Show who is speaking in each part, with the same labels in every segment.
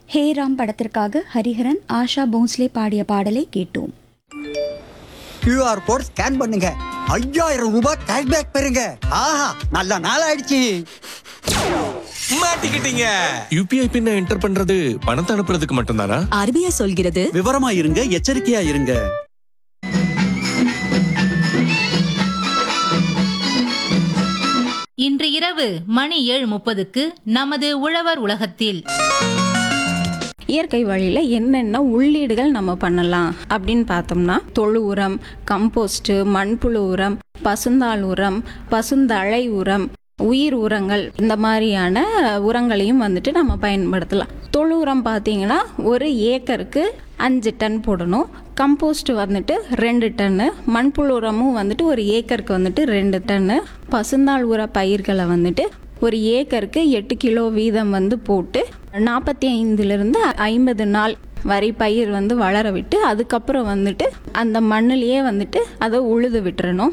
Speaker 1: ஹே ராம் படத்திற்காக ஹரிஹரன் ஆஷா போன்ஸ்லே பாடிய பாடலை கேட்டோம்
Speaker 2: கியூஆர் கோட் ஸ்கேன் பண்ணுங்க ஐயாயிரம் ரூபாய் கேஷ்பேக் பெறுங்க ஆஹா நல்ல நாள் ஆயிடுச்சு
Speaker 3: மாட்டிக்கிட்டீங்க யூபிஐ பின்ன என்டர் பண்றது பணத்தை அனுப்புறதுக்கு மட்டும்தானா
Speaker 4: ஆர்பிஐ சொல்கிறது
Speaker 5: விவரமா இருங்க எச்சரிக்கையா இருங்க
Speaker 6: இன்று இரவு மணி ஏழு முப்பதுக்கு நமது உழவர் உலகத்தில்
Speaker 7: இயற்கை வழியில் என்னென்ன உள்ளீடுகள் நம்ம பண்ணலாம் அப்படின்னு பார்த்தோம்னா தொழு உரம் கம்போஸ்ட் மண்புழு உரம் பசுந்தாள் உரம் பசுந்தழை உரம் உயிர் உரங்கள் இந்த மாதிரியான உரங்களையும் வந்துட்டு நம்ம பயன்படுத்தலாம் தொழு உரம் பார்த்தீங்கன்னா ஒரு ஏக்கருக்கு அஞ்சு டன் போடணும் கம்போஸ்ட் வந்துட்டு ரெண்டு டன்னு மண்புழு உரமும் வந்துட்டு ஒரு ஏக்கருக்கு வந்துட்டு ரெண்டு டன்னு பசுந்தாள் உர பயிர்களை வந்துட்டு ஒரு ஏக்கருக்கு எட்டு கிலோ வீதம் வந்து போட்டு நாற்பத்தி ஐந்துலேருந்து ஐம்பது நாள் வரை பயிர் வந்து வளர விட்டு அதுக்கப்புறம் வந்துட்டு அந்த மண்ணிலேயே வந்துட்டு அதை உழுது விட்டுறணும்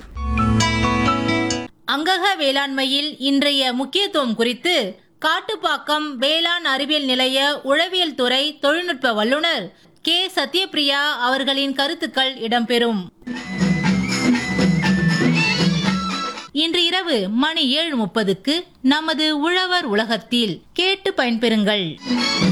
Speaker 6: அங்கக வேளாண்மையில் இன்றைய முக்கியத்துவம் குறித்து காட்டுப்பாக்கம் வேளாண் அறிவியல் நிலைய உழவியல் துறை தொழில்நுட்ப வல்லுநர் கே சத்யபிரியா அவர்களின் கருத்துக்கள் இடம்பெறும் இன்று இரவு மணி ஏழு முப்பதுக்கு நமது உழவர் உலகத்தில் கேட்டு பயன்பெறுங்கள்